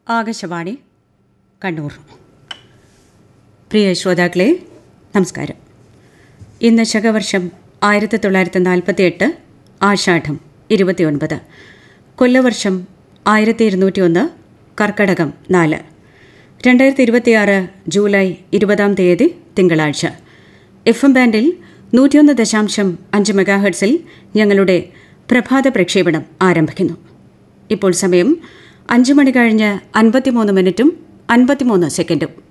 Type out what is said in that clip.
ആകാശവാണി കണ്ണൂർ പ്രിയ ശ്രോതാക്കളെ നമസ്കാരം ഇന്ന് ശകവർഷം ആയിരത്തി തൊള്ളായിരത്തി നാൽപ്പത്തി എട്ട് ആഷാഢം ഇരുപത്തിയൊൻപത് കൊല്ലവർഷം ആയിരത്തി ഇരുന്നൂറ്റി ഒന്ന് കർക്കടകം നാല് രണ്ടായിരത്തി ഇരുപത്തിയാറ് ജൂലൈ ഇരുപതാം തീയതി തിങ്കളാഴ്ച എഫ് എം ബാൻഡിൽ നൂറ്റിയൊന്ന് ദശാംശം അഞ്ച് മെഗാഹെർട്സിൽ ഞങ്ങളുടെ പ്രഭാത പ്രക്ഷേപണം ആരംഭിക്കുന്നു ഇപ്പോൾ സമയം അഞ്ച് മണി കഴിഞ്ഞ് അൻപത്തിമൂന്ന് മിനിറ്റും അൻപത്തിമൂന്ന് സെക്കൻഡും